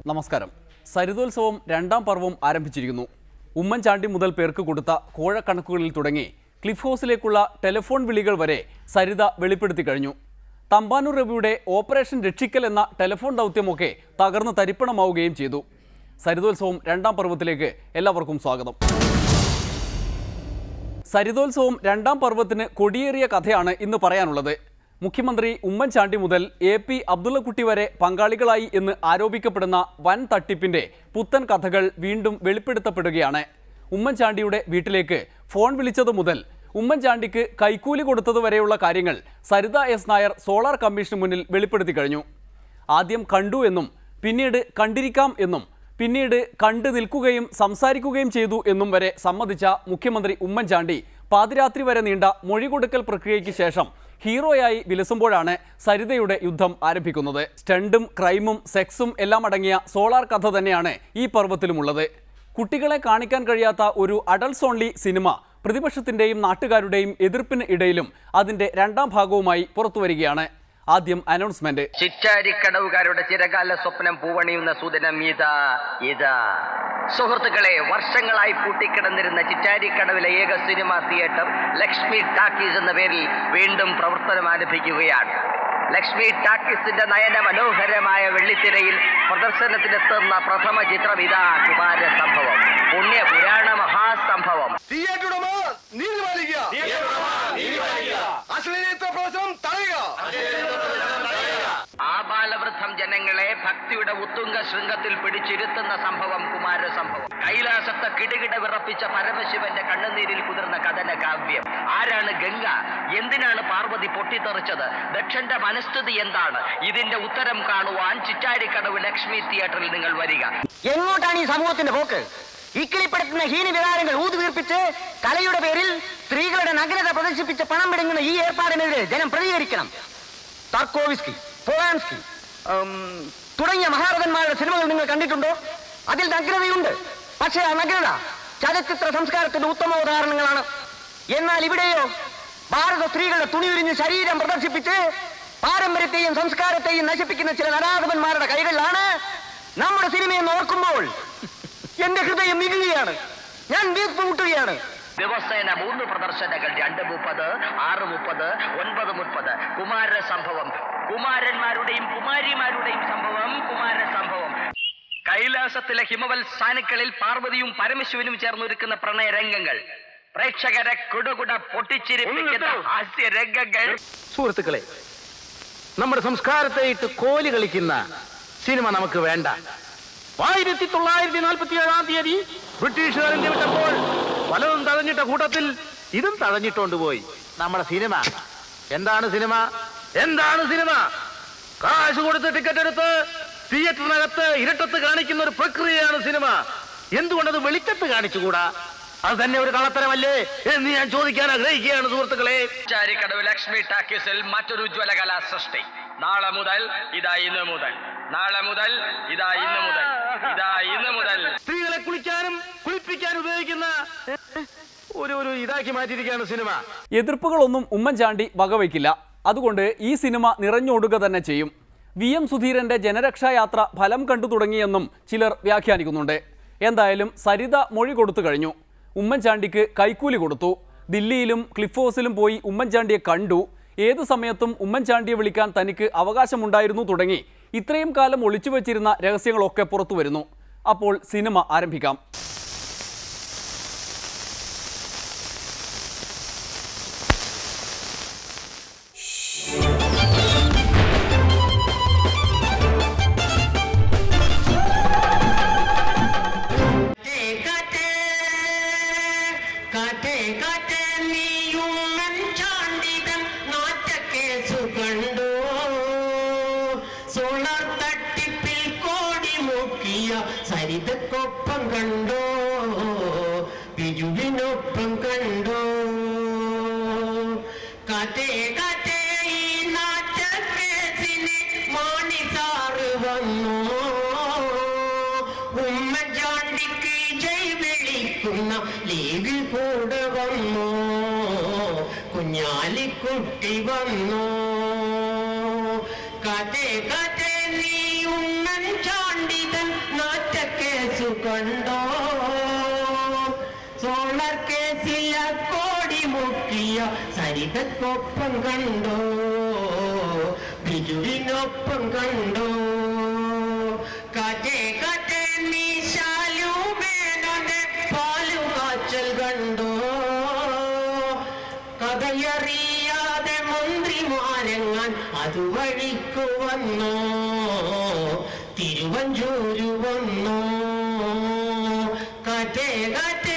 നമസ്കാരം സരിതോത്സവം രണ്ടാം പർവം ആരംഭിച്ചിരിക്കുന്നു ഉമ്മൻചാണ്ടി മുതൽ പേർക്ക് കൊടുത്ത കോഴക്കണക്കുകളിൽ തുടങ്ങി ക്ലിഫ് ഹൗസിലേക്കുള്ള ടെലിഫോൺ വിളികൾ വരെ സരിത വെളിപ്പെടുത്തി കഴിഞ്ഞു തമ്പാനൂർ രവിയുടെ ഓപ്പറേഷൻ രക്ഷിക്കൽ എന്ന ടെലിഫോൺ ദൗത്യമൊക്കെ തകർന്ന് തരിപ്പണമാവുകയും ചെയ്തു സരിതോത്സവം രണ്ടാം പർവ്വത്തിലേക്ക് എല്ലാവർക്കും സ്വാഗതം സരിതോത്സവം രണ്ടാം പർവ്വത്തിന് കൊടിയേറിയ കഥയാണ് ഇന്ന് പറയാനുള്ളത് മുഖ്യമന്ത്രി ഉമ്മൻചാണ്ടി മുതൽ എ പി അബ്ദുള്ളക്കുട്ടി വരെ പങ്കാളികളായി എന്ന് ആരോപിക്കപ്പെടുന്ന വൻ തട്ടിപ്പിന്റെ പുത്തൻ കഥകൾ വീണ്ടും വെളിപ്പെടുത്തപ്പെടുകയാണ് ഉമ്മൻചാണ്ടിയുടെ വീട്ടിലേക്ക് ഫോൺ വിളിച്ചത് മുതൽ ഉമ്മൻചാണ്ടിക്ക് കൈക്കൂലി കൊടുത്തത് വരെയുള്ള കാര്യങ്ങൾ സരിത എസ് നായർ സോളാർ കമ്മീഷന് മുന്നിൽ വെളിപ്പെടുത്തി കഴിഞ്ഞു ആദ്യം കണ്ടു എന്നും പിന്നീട് കണ്ടിരിക്കാം എന്നും പിന്നീട് കണ്ടു നിൽക്കുകയും സംസാരിക്കുകയും ചെയ്തു എന്നും വരെ സമ്മതിച്ച മുഖ്യമന്ത്രി ഉമ്മൻചാണ്ടി പാതിരാത്രി വരെ നീണ്ട മൊഴി കൊടുക്കൽ പ്രക്രിയയ്ക്ക് ശേഷം ഹീറോയായി വിലസുമ്പോഴാണ് സരിതയുടെ യുദ്ധം ആരംഭിക്കുന്നത് സ്റ്റണ്ടും ക്രൈമും സെക്സും എല്ലാം അടങ്ങിയ സോളാർ കഥ തന്നെയാണ് ഈ പർവ്വത്തിലുമുള്ളത് കുട്ടികളെ കാണിക്കാൻ കഴിയാത്ത ഒരു അഡൾട്സ് ഓൺലി സിനിമ പ്രതിപക്ഷത്തിന്റെയും നാട്ടുകാരുടെയും എതിർപ്പിന് ഇടയിലും അതിന്റെ രണ്ടാം ഭാഗവുമായി പുറത്തുവരികയാണ് ആദ്യം അനൗൺസ്മെന്റ് ചിറ്റാരിക്കടവുകാരുടെ ചിരകാല സ്വപ്നം പൂവണിയുന്ന സുദിനം ഇതാ ഇതാ സുഹൃത്തുക്കളെ വർഷങ്ങളായി പൂട്ടിക്കിടന്നിരുന്ന ചിറ്റാരിക്കടവിലെ ഏക സിനിമാ തിയേറ്റർ ലക്ഷ്മി ടാക്കീസ് എന്ന പേരിൽ വീണ്ടും പ്രവർത്തനം ആരംഭിക്കുകയാണ് ലക്ഷ്മി ടാക്കീസിന്റെ നയന മനോഹരമായ വെള്ളിത്തിരയിൽ പ്രദർശനത്തിനെത്തുന്ന പ്രഥമ ചിത്രം ഇതാ കുമാര സംഭവം പുണ്യ പുരാണ മഹാസംഭവം തിയേറ്റർ ഉടമ നീതി പാലിക്കുക അശ്ലീലത്തെ പ്രശ്നം തടയുക ആബാലവൃദ്ധം ജനങ്ങളെ ഭക്തിയുടെ ഉത്തുംഗ ശൃംഗത്തിൽ പിടിച്ചിരുത്തുന്ന സംഭവം കുമാര സംഭവം കൈലാസത്തെ കിടുകിട വിറപ്പിച്ച പരമശിവന്റെ കണ്ണുനീരിൽ കുതിർന്ന കഥന കാവ്യം ആരാണ് ഗംഗ എന്തിനാണ് പാർവതി പൊട്ടിത്തെറിച്ചത് ദക്ഷന്റെ മനസ്ഥിതി എന്താണ് ഇതിന്റെ ഉത്തരം കാണുവാൻ ചിറ്റാരിക്കടവ് ലക്ഷ്മി തിയേറ്ററിൽ നിങ്ങൾ വരിക എങ്ങോട്ടാണ് ഈ സമൂഹത്തിന്റെ പോക്ക് ഇക്കിളിപ്പെടുത്തുന്ന ഹീനവികാരങ്ങൾ ഊതുവീർപ്പിച്ച് കലയുടെ പേരിൽ സ്ത്രീകളുടെ നഗ്നത പ്രദർശിപ്പിച്ച് പണം പിടുങ്ങുന്ന ഈ ഏർപ്പാടിനെതിരെ ജനം പ്രതികരിക്കണം താർക്കോവിസ്കി പോളാൻസ്കി ഉം, തുടങ്ങിയ മഹാരഥന്മാരുടെ സിനിമകൾ നിങ്ങൾ കണ്ടിട്ടുണ്ടോ അതിൽ നഗ്നതയുണ്ട് പക്ഷേ ആ നഗ്നത ചലച്ചിത്ര സംസ്കാരത്തിന്റെ ഉത്തമ ഉദാഹരണങ്ങളാണ് എന്നാൽ ഇവിടെയോ ഭാരത സ്ത്രീകളുടെ തുണിയുരിഞ്ഞ് ശരീരം പ്രദർശിപ്പിച്ച് പാരമ്പര്യത്തെയും സംസ്കാരത്തെയും നശിപ്പിക്കുന്ന ചില നരാധവന്മാരുടെ കൈകളിലാണ് നമ്മുടെ സിനിമയെ നോക്കുമ്പോൾ എന്റെ ഹൃദയം മികുകയാണ് ഞാൻ വീർപ്പ് മുട്ടുകയാണ് ദിവസേന മൂന്ന് പ്രദർശനങ്ങൾ രണ്ട് മുപ്പത് ആറ് മുപ്പത് ഒൻപത് മുപ്പത് കുമാര സംഭവം കുമാരന്മാരുടെയും കുമാരിമാരുടെയും സംഭവം കുമാര സംഭവം കൈലാസത്തിലെ ഹിമവൽ സാനുക്കളിൽ പാർവതിയും പരമശിവനും ചേർന്നൊരുക്കുന്ന പ്രണയ രംഗങ്ങൾ പ്രേക്ഷകരെ കുടുകുട പൊട്ടിച്ചിരിപ്പിക്കുന്ന ഹാസ്യ രംഗങ്ങൾ സുഹൃത്തുക്കളെ നമ്മുടെ സംസ്കാരത്തെ ഇട്ട് കോലി കളിക്കുന്ന സിനിമ നമുക്ക് വേണ്ട ആയിരത്തി തൊള്ളായിരത്തി നാൽപ്പത്തി ഏഴാം തീയതി ബ്രിട്ടീഷുകാർ ഇന്ത്യ വിട്ടപ്പോൾ പലതും തഴഞ്ഞിട്ട കൂട്ടത്തിൽ ഇതും തഴഞ്ഞിട്ടോണ്ട് പോയി നമ്മുടെ സിനിമ എന്താണ് സിനിമ എന്താണ് സിനിമ കാശ് കൊടുത്ത് ടിക്കറ്റ് എടുത്ത് തിയേറ്ററിനകത്ത് ഇരട്ടത്ത് കാണിക്കുന്ന ഒരു പ്രക്രിയയാണ് സിനിമ എന്തുകൊണ്ടത് വെളിച്ചത്ത് കാണിച്ചുകൂടാ അത് തന്നെ ഒരു കളത്തരമല്ലേ എന്ന് ഞാൻ ചോദിക്കാൻ ആഗ്രഹിക്കുകയാണ് സുഹൃത്തുക്കളെ ചാരിക്കടവ് ലക്ഷ്മി ടാക്കീസിൽ മറ്റൊരു ഉജ്ജ്വല കലാ സൃഷ്ടി നാളെ മുതൽ ഇതാ ഇന്ന് മുതൽ നാളെ മുതൽ ഇതാ ഇന്ന് മുതൽ ഇതാ ഇന്ന് മുതൽ സ്ത്രീകളെ കുളിക്കാനും കുളിപ്പിക്കാനും ഉപയോഗിക്കുന്ന ഒരു ഒരു ഇതാക്കി മാറ്റിയിരിക്കുകയാണ് സിനിമ എതിർപ്പുകളൊന്നും ഉമ്മൻചാണ്ടി വകവയ്ക്കില്ല അതുകൊണ്ട് ഈ സിനിമ നിറഞ്ഞോടുക തന്നെ ചെയ്യും വി എം സുധീരന്റെ ജനരക്ഷായാത്ര ഫലം കണ്ടു തുടങ്ങിയെന്നും ചിലർ വ്യാഖ്യാനിക്കുന്നുണ്ട് എന്തായാലും സരിത മൊഴി കൊടുത്തു കഴിഞ്ഞു ഉമ്മൻചാണ്ടിക്ക് കൈക്കൂലി കൊടുത്തു ദില്ലിയിലും ക്ലിഫ് ഹൗസിലും പോയി ഉമ്മൻചാണ്ടിയെ കണ്ടു ഏത് സമയത്തും ഉമ്മൻചാണ്ടിയെ വിളിക്കാൻ തനിക്ക് അവകാശമുണ്ടായിരുന്നു തുടങ്ങി ഇത്രയും കാലം ഒളിച്ചു വച്ചിരുന്ന രഹസ്യങ്ങളൊക്കെ പുറത്തു വരുന്നു അപ്പോൾ സിനിമ ആരംഭിക്കാം കാറ്റേ കാറ്റേ കാറ്റേ നീയുമ്മൻ ചാണ്ടിതൻ നാറ്റക്കേസു കണ്ടോ സോളാർ തട്ടിപ്പിൽ കോടി മുക്കിയ സരിതക്കൊപ്പം കണ്ടോ ബിജുവിനൊപ്പം കണ്ടോ കാറ്റേ കാറ്റേ ഈ നാറ്റക്കേസിന് മാണിസാറ് വന്നു ഉമ്മൻചാണ്ടിക്ക് ജയ് വിളിക്കുന്ന ലീഗിൽ കൂടെ വന്നു കുഞ്ഞാലിക്കുട്ടി വന്നു കാറ്റേ കാറ്റേ നീ ഉമ്മൻചാണ്ടിതൻ സോളർ കേസിൽ കോടി മുക്കിയ സരിതക്കൊപ്പം കണ്ടോ ബിജുവിനൊപ്പം കണ്ടോ കാറ്റേ കാറ്റേ നീ ശാലു മേനോന്റെ പാലു കാച്ചൽ കണ്ടോ കഥയറിയാതെ മന്ത്രിമാരെങ്ങാൻ അതുവഴിക്കു വന്നോ തിരുവഞ്ചൂരു വന്നോ കാറ്റേ കാറ്റേ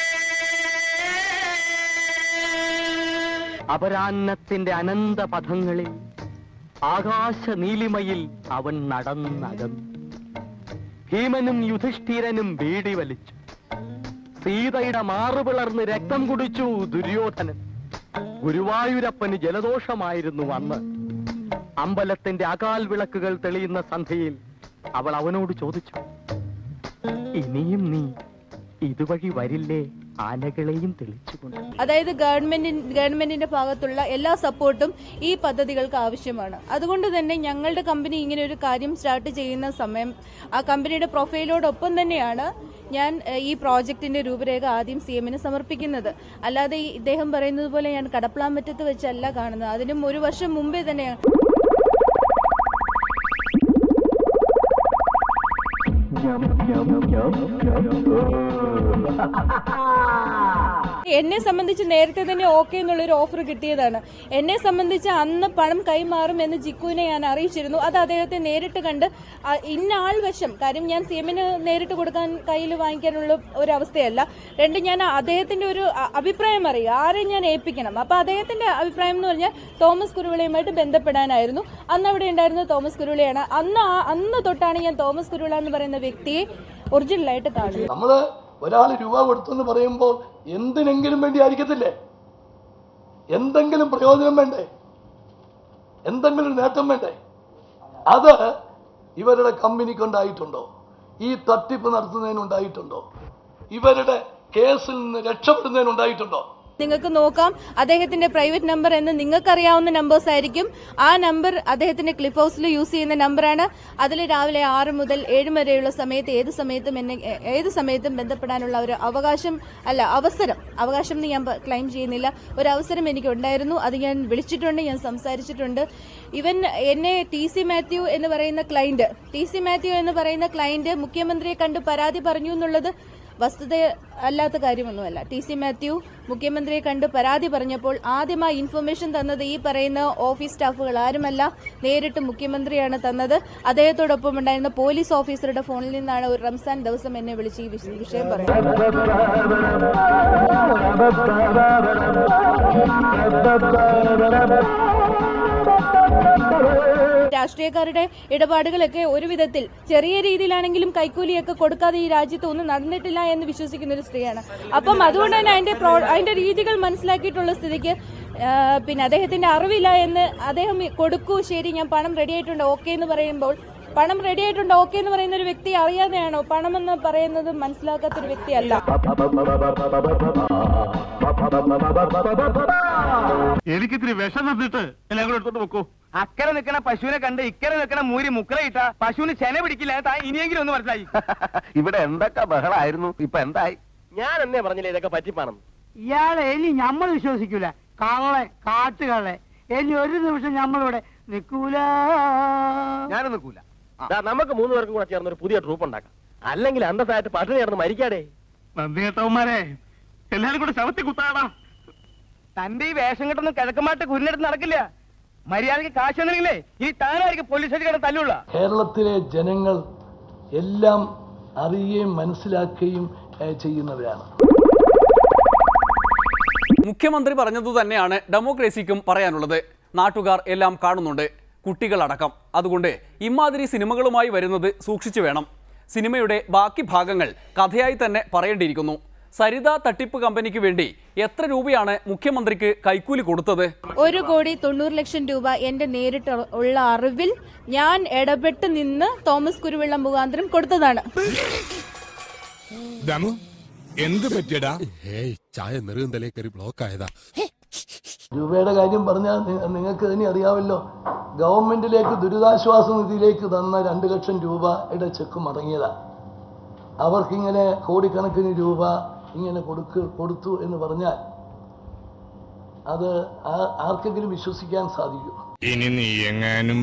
അപരാന്നത്തിന്റെ അനന്ത പഥങ്ങളിൽ ആകാശ നീലിമയിൽ അവൻ നടന്നകന്നു ഭീമനും യുധിഷ്ഠിരനും ബീഡി വലിച്ചു സീതയുടെ മാറുപിളർന്ന് രക്തം കുടിച്ചു ദുര്യോധനൻ ഗുരുവായൂരപ്പന് ജലദോഷമായിരുന്നു അന്ന് അമ്പലത്തിന്റെ അകാൽ വിളക്കുകൾ തെളിയുന്ന സന്ധ്യയിൽ അവൾ അവനോട് ചോദിച്ചു ഇനിയും നീ ഇതുവഴി വരില്ലേ ആനകളെയും തെളിച്ചുകൊണ്ട് അതായത് ഗവൺമെന്റി ഗവൺമെന്റിന്റെ ഭാഗത്തുള്ള എല്ലാ സപ്പോർട്ടും ഈ പദ്ധതികൾക്ക് ആവശ്യമാണ് അതുകൊണ്ട് തന്നെ ഞങ്ങളുടെ കമ്പനി ഇങ്ങനെ ഒരു കാര്യം സ്റ്റാർട്ട് ചെയ്യുന്ന സമയം ആ കമ്പനിയുടെ പ്രൊഫൈലോടൊപ്പം തന്നെയാണ് ഞാൻ ഏഹ്, ഈ പ്രോജക്റ്റിന്റെ രൂപരേഖ ആദ്യം സി എമ്മിന് സമർപ്പിക്കുന്നത് അല്ലാതെ ഈ ഇദ്ദേഹം പറയുന്നത് പോലെ ഞാൻ കടപ്ലാമറ്റത്ത് വെച്ചല്ല കാണുന്നത് അതിനും ഒരു വർഷം മുമ്പേ തന്നെ എന്നെ സംബന്ധിച്ച് നേരത്തെ തന്നെ ഓക്കെ എന്നുള്ളൊരു ഓഫർ കിട്ടിയതാണ് എന്നെ സംബന്ധിച്ച് അന്ന് പണം കൈമാറും എന്ന് ജിക്കുവിനെ ഞാൻ അറിയിച്ചിരുന്നു അത് അദ്ദേഹത്തെ നേരിട്ട് കണ്ട് ആ, ഇന്ന ആൾ വശം കാര്യം ഞാൻ സി എമ്മിന് നേരിട്ട് കൊടുക്കാൻ കയ്യിൽ വാങ്ങിക്കാനുള്ള ഒരു അവസ്ഥയല്ല രണ്ട് ഞാൻ അദ്ദേഹത്തിന്റെ ഒരു അ- അഭിപ്രായം അറിയുക ആരെ ഞാൻ ഏൽപ്പിക്കണം അപ്പൊ അദ്ദേഹത്തിന്റെ അഭിപ്രായം എന്ന് പറഞ്ഞാൽ തോമസ് കുരുവിളയുമായിട്ട് ബന്ധപ്പെടാനായിരുന്നു അന്ന് അവിടെ ഉണ്ടായിരുന്ന തോമസ് കുരുവിളയാണ് അന്ന് ആ- അന്ന് തൊട്ടാണ് ഞാൻ തോമസ് കുരുവിള എന്ന് പറയുന്ന വ്യക്തിയെ ഒറിജിനലായിട്ട് കാണുന്നത് നമ്മള് ഒരാൾ രൂപ കൊടുത്തെന്ന് പറയുമ്പോൾ എന്തിനെങ്കിലും വേണ്ടി ആയിരിക്കത്തില്ലേ എന്തെങ്കിലും പ്രയോജനം വേണ്ടേ എന്തെങ്കിലും ഒരു നേട്ടം വേണ്ടേ അത് ഇവരുടെ കമ്പനിക്കുണ്ടായിട്ടുണ്ടോ ഈ തട്ടിപ്പ് നടത്തുന്നതിനുണ്ടായിട്ടുണ്ടോ ഇവരുടെ കേസിൽ നിന്ന് രക്ഷപ്പെടുന്നതിനുണ്ടായിട്ടുണ്ടോ നിങ്ങൾക്ക് നോക്കാം അദ്ദേഹത്തിന്റെ പ്രൈവറ്റ് നമ്പർ എന്ന് നിങ്ങൾക്ക് അറിയാവുന്ന നമ്പേഴ്സ് ആയിരിക്കും ആ നമ്പർ അദ്ദേഹത്തിന്റെ ക്ലിഫ് ഹൗസിൽ യൂസ് ചെയ്യുന്ന നമ്പറാണ് അതിൽ രാവിലെ ആറ് മുതൽ ഏഴ് വരെയുള്ള സമയത്ത് ഏത് സമയത്തും എന്നെ ഏ- ഏത് സമയത്തും ബന്ധപ്പെടാനുള്ള ഒരു അവകാശം അല്ല അവസരം അവകാശം എന്ന് ഞാൻ ക്ലെയിം ചെയ്യുന്നില്ല ഒരു അവസരം എനിക്ക് ഉണ്ടായിരുന്നു അത് ഞാൻ വിളിച്ചിട്ടുണ്ട് ഞാൻ സംസാരിച്ചിട്ടുണ്ട് ഇവൻ എന്നെ ടി സി മാത്യു എന്ന് പറയുന്ന ക്ലയന്റ് ടി സി മാത്യു എന്ന് പറയുന്ന ക്ലയന്റ് മുഖ്യമന്ത്രിയെ കണ്ട് പരാതി പറഞ്ഞു എന്നുള്ളത് വസ്തുത അല്ലാത്ത കാര്യമൊന്നുമല്ല ടി സി മാത്യു മുഖ്യമന്ത്രിയെ കണ്ട് പരാതി പറഞ്ഞപ്പോൾ ആദ്യമായി ഇൻഫർമേഷൻ തന്നത് ഈ പറയുന്ന ഓഫീസ് സ്റ്റാഫുകൾ ആരുമല്ല നേരിട്ട് മുഖ്യമന്ത്രിയാണ് തന്നത് അദ്ദേഹത്തോടൊപ്പം ഉണ്ടായിരുന്ന പോലീസ് ഓഫീസറുടെ ഫോണിൽ നിന്നാണ് ഒരു റംസാൻ ദിവസം എന്നെ വിളിച്ച് ഈ വിഷ- വിഷയം പറയുന്നത് രാഷ്ട്രീയക്കാരുടെ ഇടപാടുകളൊക്കെ ഒരു വിധത്തിൽ ചെറിയ രീതിയിലാണെങ്കിലും കൈക്കൂലിയൊക്കെ കൊടുക്കാതെ ഈ രാജ്യത്ത് ഒന്നും നടന്നിട്ടില്ല എന്ന് വിശ്വസിക്കുന്ന ഒരു സ്ത്രീയാണ് അപ്പം അതുകൊണ്ട് തന്നെ അതിന്റെ പ്രോ- അതിന്റെ രീതികൾ മനസ്സിലാക്കിയിട്ടുള്ള സ്ഥിതിക്ക് ആ, പിന്നെ അദ്ദേഹത്തിന്റെ അറിവില്ല എന്ന് അദ്ദേഹം കൊടുക്കൂ ശരി ഞാൻ പണം റെഡി ആയിട്ടുണ്ട് ഓക്കെ എന്ന് പറയുമ്പോൾ പണം റെഡി ആയിട്ടുണ്ട് ഓക്കെ എന്ന് പറയുന്ന ഒരു വ്യക്തി അറിയാതെയാണോ പണം എന്ന് പറയുന്നത് മനസ്സിലാക്കാത്ത ഒരു വ്യക്തിയല്ല എനിക്കിത്തിരി വിഷം തന്നിട്ട് എല്ലാം കൂടെ എടുത്തോണ്ട് വെക്കൂ അക്കരെ നിൽക്കണ പശുവിനെ കണ്ട് ഇക്കരെ നിൽക്കണ മൂരി മുക്കറയിട്ട പശുവിന് ചെന പിടിക്കില്ല താ ഇനിയെങ്കിലും ഒന്ന് മനസ്സിലായി ഇവിടെ എന്തൊക്കെ ബഹളായിരുന്നു ഇപ്പൊ എന്തായി ഞാൻ എന്നേ പറഞ്ഞില്ലേ ഇതൊക്കെ പറ്റിപ്പാണെന്ന് ഇയാളെ ഇനി നമ്മൾ വിശ്വസിക്കൂല കള്ളെ കാട്ടുകള്ളെ ഇനി ഒരു നിമിഷം നമ്മളിവിടെ നിൽക്കൂല ഞാനും നിൽക്കൂല നമുക്ക് മൂന്ന് പേർക്കും കൂടെ ചേർന്ന് ഒരു പുതിയ ട്രൂപ്പ് ഉണ്ടാക്കാം അല്ലെങ്കിൽ അന്തസ്സായിട്ട് പട്ടിണി ചേർന്ന് മരിക്കാടേ നന്ദി കേട്ടവന്മാരെ എല്ലാരും കൂടെ ശവത്തി കുത്താടാ തന്റെ ഈ വേഷം കെട്ടൊന്നും കിഴക്കമായിട്ട് കുരിനെടുത്ത് നടക്കില്ല മര്യാദക്ക് കാശ് വന്നില്ലെങ്കിലേ ഇനി താനായിരിക്കും പോലീസ് സ്റ്റേഷൻ കിടന്ന് തല്ലുള്ള കേരളത്തിലെ ജനങ്ങൾ എല്ലാം അറിയുകയും മനസ്സിലാക്കുകയും ഏഹ്, ചെയ്യുന്നവരാണ് മുഖ്യമന്ത്രി പറഞ്ഞതു തന്നെയാണ് ഡെമോക്രസിക്കും പറയാനുള്ളത് നാട്ടുകാർ എല്ലാം കാണുന്നുണ്ട് കുട്ടികളടക്കം അതുകൊണ്ട് ഇമാതിരി സിനിമകളുമായി വരുന്നത് സൂക്ഷിച്ചു വേണം സിനിമയുടെ ബാക്കി ഭാഗങ്ങൾ കഥയായി തന്നെ പറയേണ്ടിയിരിക്കുന്നു സരിത തട്ടിപ്പ് കമ്പനിക്ക് വേണ്ടി എത്ര രൂപയാണ് മുഖ്യമന്ത്രിക്ക് കൈക്കൂലി കൊടുത്തത് ഒരു കോടി തൊണ്ണൂറ് ലക്ഷം രൂപ എന്റെ നേരിട്ട് ഉള്ള അറിവിൽ ഞാൻ ഇടപെട്ട് നിന്ന് തോമസ് കുരുവിള്ള മുഖാന്തരം കൊടുത്തതാണ് ദമു എന്ത് പറ്റിയടാ ഏയ് ചായ നെറുകന്തലേ കയറി ബ്ലോക്ക് ആയതാ രൂപയുടെ കാര്യം പറഞ്ഞാൽ നി- നിങ്ങൾക്ക് തന്നെ അറിയാമല്ലോ ഗവൺമെന്റിലേക്ക് ദുരിതാശ്വാസ നിധിയിലേക്ക് തന്ന രണ്ട് ലക്ഷം രൂപയുടെ ചെക്ക് മടങ്ങിയതാണ് അവർക്കിങ്ങനെ കോടിക്കണക്കിന് രൂപ ഇങ്ങനെ കൊടുക്ക് കൊടുത്തു എന്ന് പറഞ്ഞാൽ അത് ആ- ആർക്കെങ്കിലും വിശ്വസിക്കാൻ സാധിക്കും ഇനി നീ എങ്ങാനും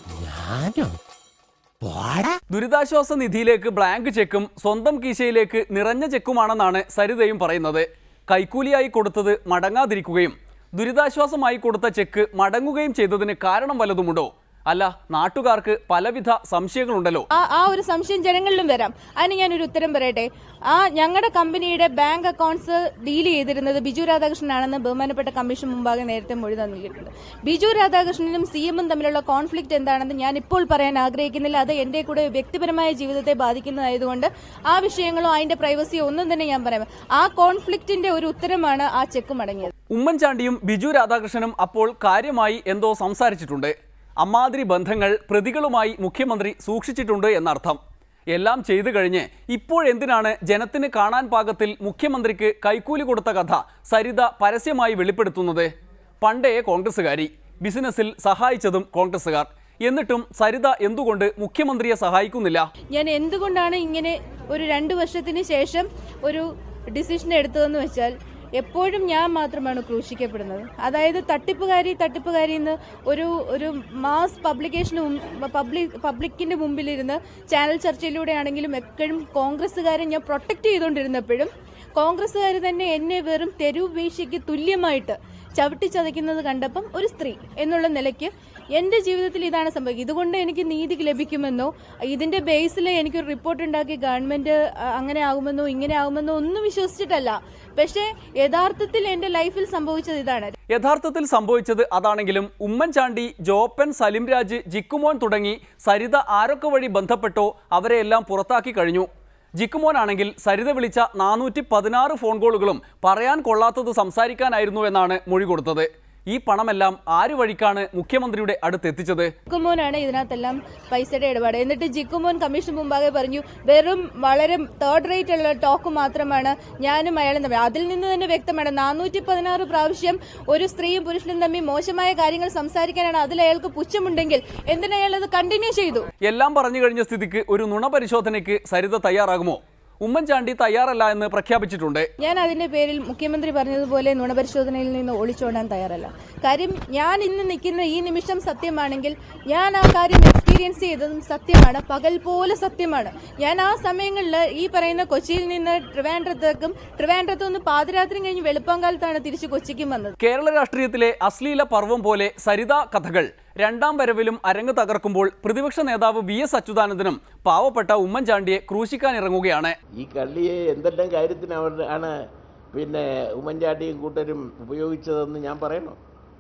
ദുരിതാശ്വാസ നിധിയിലേക്ക് ബ്ലാങ്ക് ചെക്കും സ്വന്തം കീശയിലേക്ക് നിറഞ്ഞ ചെക്കുമാണെന്നാണ് സരിതയും പറയുന്നത് കൈക്കൂലിയായി കൊടുത്തത് മടങ്ങാതിരിക്കുകയും ദുരിതാശ്വാസമായി കൊടുത്ത ചെക്ക് മടങ്ങുകയും ചെയ്തതിന് കാരണം വല്ലതുമുണ്ടോ അല്ല നാട്ടുകാർക്ക് പലവിധ സംശയങ്ങളുണ്ടല്ലോ ആ ആ ഒരു സംശയം ജനങ്ങളിലും വരാം അതിന് ഞാനൊരു ഉത്തരം പറയട്ടെ ആ ഞങ്ങളുടെ കമ്പനിയുടെ ബാങ്ക് അക്കൗണ്ട്സ് ഡീൽ ചെയ്തിരുന്നത് ബിജു രാധാകൃഷ്ണനാണെന്ന് ബഹുമാനപ്പെട്ട കമ്മീഷൻ മുമ്പാകെ നേരത്തെ മൊഴി നൽകിയിട്ടുണ്ട് ബിജു രാധാകൃഷ്ണനും സി എമ്മും തമ്മിലുള്ള കോൺഫ്ലിക്റ്റ് എന്താണെന്ന് ഞാൻ ഇപ്പോൾ പറയാൻ ആഗ്രഹിക്കുന്നില്ല അത് എന്റെ കൂടെ വ്യക്തിപരമായ ജീവിതത്തെ ബാധിക്കുന്നതായതുകൊണ്ട് ആ വിഷയങ്ങളോ അതിന്റെ പ്രൈവസിയോ ഒന്നും തന്നെ ഞാൻ പറയാം ആ കോൺഫ്ലിക്റ്റിന്റെ ഒരു ഉത്തരമാണ് ആ ചെക്ക് മടങ്ങിയത് ഉമ്മൻചാണ്ടിയും ബിജു രാധാകൃഷ്ണനും അപ്പോൾ കാര്യമായി എന്തോ സംസാരിച്ചിട്ടുണ്ട് അമ്മാതിരി ബന്ധങ്ങൾ പ്രതികളുമായി മുഖ്യമന്ത്രി സൂക്ഷിച്ചിട്ടുണ്ട് എന്നർത്ഥം എല്ലാം ചെയ്തു കഴിഞ്ഞ് ഇപ്പോഴെന്തിനാണ് ജനത്തിന് കാണാൻ പാകത്തിൽ മുഖ്യമന്ത്രിക്ക് കൈക്കൂലി കൊടുത്ത കഥ സരിത പരസ്യമായി വെളിപ്പെടുത്തുന്നത് പണ്ടേ കോൺഗ്രസ്സുകാരി ബിസിനസ്സിൽ സഹായിച്ചതും കോൺഗ്രസ്സുകാർ എന്നിട്ടും സരിത എന്തുകൊണ്ട് മുഖ്യമന്ത്രിയെ സഹായിക്കുന്നില്ല ഞാൻ എന്തുകൊണ്ടാണ് ഇങ്ങനെ ഒരു രണ്ട് വർഷത്തിന് ശേഷം ഒരു ഡിസിഷൻ എടുത്തതെന്ന് വെച്ചാൽ എപ്പോഴും ഞാൻ മാത്രമാണ് ക്രൂശിക്കപ്പെടുന്നത് അതായത് തട്ടിപ്പുകാരി തട്ടിപ്പുകാരി എന്ന് ഒരു ഒരു മാസ് പബ്ലിക്കേഷന് പബ്ലിക് പബ്ലിക്കിന്റെ മുമ്പിലിരുന്ന് ചാനൽ ചർച്ചയിലൂടെ ആണെങ്കിലും എപ്പോഴും കോൺഗ്രസ്സുകാരെ ഞാൻ പ്രൊട്ടക്ട് ചെയ്തുകൊണ്ടിരുന്നപ്പോഴും കോൺഗ്രസ്സുകാർ തന്നെ എന്നെ വെറും തെരുവ് വീഴ്ചയ്ക്ക് തുല്യമായിട്ട് ചവിട്ടി ചതയ്ക്കുന്നത് കണ്ടപ്പം ഒരു സ്ത്രീ എന്നുള്ള നിലയ്ക്ക് എന്റെ ജീവിതത്തിൽ ഇതാണ് സംഭവിക്കുക ഇതുകൊണ്ട് എനിക്ക് നീതി ലഭിക്കുമെന്നോ ഇതിന്റെ ബേസിൽ എനിക്കൊരു റിപ്പോർട്ട് ഉണ്ടാക്കി ഗവൺമെന്റ് അ, അങ്ങനെ ആകുമെന്നോ ഇങ്ങനെ ആകുമെന്നോ ഒന്നും വിശ്വസിച്ചിട്ടല്ല പക്ഷേ യഥാർത്ഥത്തിൽ എന്റെ ലൈഫിൽ സംഭവിച്ചത് ഇതാണ് യഥാർത്ഥത്തിൽ സംഭവിച്ചത് അതാണെങ്കിലും ഉമ്മൻചാണ്ടി ജോപ്പൻ സലിംരാജ് ജിക്കുമോൻ തുടങ്ങി സരിത ആരൊക്കെ വഴി ബന്ധപ്പെട്ടോ അവരെയെല്ലാം പുറത്താക്കി കഴിഞ്ഞു ജിക്കുമോനാണെങ്കിൽ സരിത വിളിച്ച നാനൂറ്റി പതിനാറ് ഫോൺ കോളുകളും പറയാൻ കൊള്ളാത്തത് സംസാരിക്കാനായിരുന്നു എന്നാണ് മൊഴി കൊടുത്തത് ഈ പണമെല്ലാം ആര് വഴിക്കാണ് മുഖ്യമന്ത്രിയുടെ അടുത്തെത്തിച്ചത് ജിക്കുമോനാണ് ഇതിനകത്തെല്ലാം പൈസയുടെ ഇടപാട് എന്നിട്ട് ജിക്കുമോൻ കമ്മീഷൻ മുമ്പാകെ പറഞ്ഞു വെറും വളരെ തേർഡ് റേറ്റ് ഉള്ള ടോക്ക് മാത്രമാണ് ഞാനും അയാളും തമ്മിൽ അതിൽ നിന്ന് തന്നെ വ്യക്തമാണ് നാനൂറ്റി പതിനാറ് പ്രാവശ്യം ഒരു സ്ത്രീയും പുരുഷനും തമ്മിൽ മോശമായ കാര്യങ്ങൾ സംസാരിക്കാനാണ് അതിൽ അയാൾക്ക് പുച്ഛമുണ്ടെങ്കിൽ എന്തിനാ അയാൾ അത് കണ്ടിന്യൂ ചെയ്തു എല്ലാം പറഞ്ഞു കഴിഞ്ഞ സ്ഥിതിക്ക് ഒരു നുണ പരിശോധനയ്ക്ക് സരിത തയ്യാറാകുമോ ഉമ്മൻചാണ്ടി തയ്യാറല്ല എന്ന് പ്രഖ്യാപിച്ചിട്ടുണ്ട് ഞാൻ അതിന്റെ പേരിൽ മുഖ്യമന്ത്രി പറഞ്ഞതുപോലെ നുണപരിശോധനയിൽ നിന്ന് ഒളിച്ചോടാൻ തയ്യാറല്ല കാര്യം ഞാൻ ഇന്ന് നിൽക്കുന്ന ഈ നിമിഷം സത്യമാണെങ്കിൽ ഞാൻ ആ കാര്യം എക്സ്പീരിയൻസ് ചെയ്തതും സത്യമാണ് പകൽ പോലെ സത്യമാണ് ഞാൻ ആ സമയങ്ങളിൽ ഈ പറയുന്ന കൊച്ചിയിൽ നിന്ന് ട്രിവാൻഡ്രത്തേക്കും ട്രിവാൻഡ്രത്ത് നിന്ന് പാതിരാത്രി കഴിഞ്ഞ് വെളുപ്പാങ്കാലത്താണ് തിരിച്ച് കൊച്ചിക്കും വന്നത് കേരള രാഷ്ട്രീയത്തിലെ അശ്ലീല പർവം പോലെ സരിത കഥകൾ രണ്ടാം വരവിലും അരങ്ങ് തകർക്കുമ്പോൾ പ്രതിപക്ഷ നേതാവ് വി എസ് അച്യുതാനന്ദനും പാവപ്പെട്ട ഉമ്മൻചാണ്ടിയെ ക്രൂശിക്കാൻ ഇറങ്ങുകയാണ് ഈ കള്ളിയെ എന്തെല്ലാം കാര്യത്തിന് അവർ ആണ് പിന്നെ ഉമ്മൻചാണ്ടിയും കൂട്ടരും ഉപയോഗിച്ചതെന്ന് ഞാൻ പറയണോ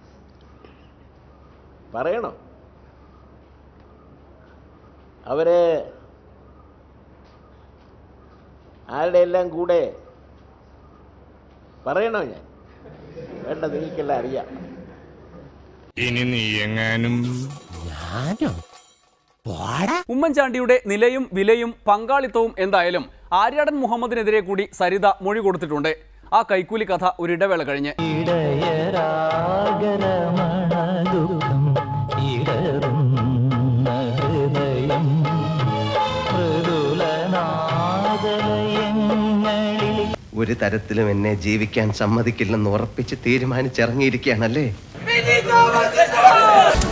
പറയണോ അവരെ ആരുടെ എല്ലാം കൂടെ പറയണോ ഞാൻ വേണ്ട നിങ്ങൾക്കെല്ലാം അറിയാം ഇനി നീ എങ്ങാനും ഉമ്മൻചാണ്ടിയുടെ നിലയും വിലയും പങ്കാളിത്തവും എന്തായാലും ആര്യാടൻ മുഹമ്മദിനെതിരെ കൂടി സരിത മൊഴി കൊടുത്തിട്ടുണ്ട് ആ കൈക്കൂലി കഥ ഒരിടവേള കഴിഞ്ഞ് ദുഃഖം ഇടറുന്ന ഹൃദയം മൃദുലനാദലയങ്ങളിൽ ഒരു തരത്തിലും എന്നെ ജീവിക്കാൻ സമ്മതിക്കില്ലെന്ന് ഉറപ്പിച്ച് തീരുമാനിച്ചിറങ്ങിയിരിക്കുകയാണല്ലേ Benito Marquez!